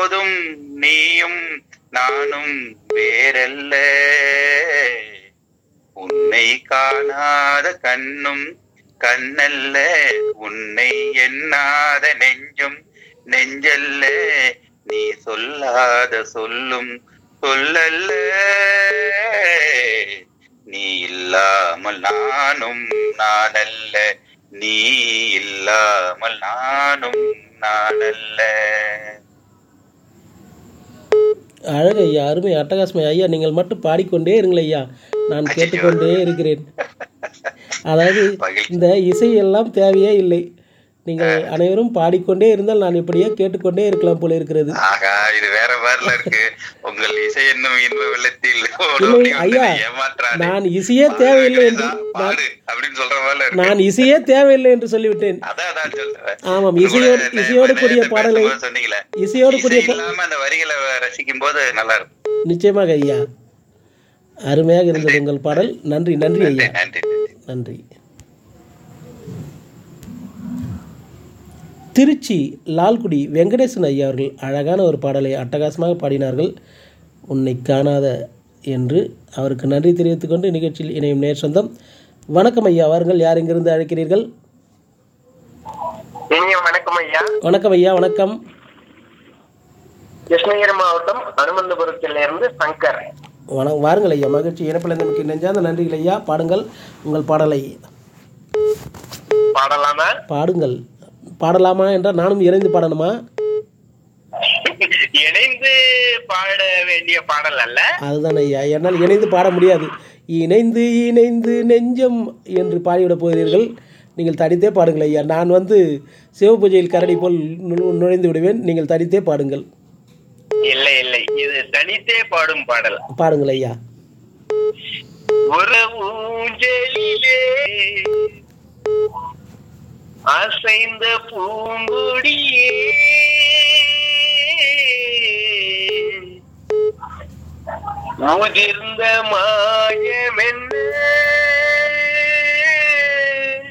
இப்போதும் நீயும் நானும் வேறல்ல உன்னை காணாத கண்ணும் கண்ணல்ல உன்னை எண்ணாத நெஞ்சும் நெஞ்சல்ல நீ சொல்லாத சொல்லும் சொல்லல்ல நீ இல்லாமல் நானும் நானல்ல நீ இல்லாமல் நானும் நானல்ல அழகு ஐயா அருமை அட்டகாசமை ஐயா நீங்கள் மட்டும் பாடிக்கொண்டே இருங்கள் ஐயா நான் கேட்டுக்கொண்டே இருக்கிறேன் அதாவது மகிழ்ச்சி. இந்த இசையெல்லாம் தேவையே இல்லை நீங்கள் அனைவரும் பாடிக்கொண்டே இருந்தால் நான் இப்படியே கேட்டுக்கொண்டே இருக்கலாம் போல இருக்கிறது ஆகா இது வேற மாதிரில இருக்கு உங்கள் இசை என்னும் இன்ப வெள்ளத்தில் இல்லை ஓடோடி ஐயா வந்தது ஏமாற்றாதே. நான் இசையே தேவையில்லை என்று பாடு, பாடு அப்படின்னு சொல்ற மாதிரில இருக்கு நான் இசையே தேவையில்லை என்று சொல்லிவிட்டேன் அதான் அதான் சொல்றேன் ஆமாம் இசையோடு கூட இசையோடு நே- கூடிய நேத்து பாடலை பேசும்போது சொன்னீங்களே இசையோடு கூடிய இசை இல்லாம அந்த வரிகளை ரசிக்கும் போது நல்லா இருக்கும் நிச்சயமாக ஐயா அருமையாக இருந்தது உங்கள் பாடல் நன்றி நன்றி ஐயா நன்றி நன்றி நன்றி திருச்சி லால்குடி வெங்கடேசன் ஐயா அவர்கள் அழகான ஒரு பாடலை அட்டகாசமாக பாடினார்கள் உன்னை காணாத என்று அவருக்கு நன்றி தெரிவித்துக் கொண்டு நிகழ்ச்சியில் இணையும் நேர் சொந்தம் வணக்கம் ஐயா வாருங்கள் யார் எங்கிருந்து அழைக்கிறீர்கள் இனிய வணக்கம் ஐயா வணக்கம் ஐயா வணக்கம் கிருஷ்ணகிரி மாவட்டம் அனுமந்தபுரத்தில் இருந்து சங்கர் வண வாருங்கள் ஐயா மகிழ்ச்சி இணைப்பில் நமக்கு நெஞ்சார்ந்த நன்றிகள் ஐயா பாடுங்கள் உங்கள் பாடலை பாடலாமா பாடுங்கள் பாடலாமா என்றால் நானும் இணைந்து பாடணுமா இணைந்து பாட வேண்டிய பாடல் அல்ல அதுதான் ஐயா என்னால் இணைந்து பாட முடியாது இணைந்து இணைந்து நெஞ்சம் என்று பாடிவிடப் போகிறீர்கள் நீங்கள் தனித்தே பாடுங்கள் ஐயா நான் வந்து சிவபூஜையில் கரடி போல் நு- நுழைந்து விடுவேன் நீங்கள் தனித்தே பாடுங்கள் இல்லை இல்லை இது தனித்தே பாடும் பாடல் பாடுங்கள் ஐயா உறவூஞ்சலிலே அசைந்த பூங்குடியே உதிர்ந்த மாயமென்ன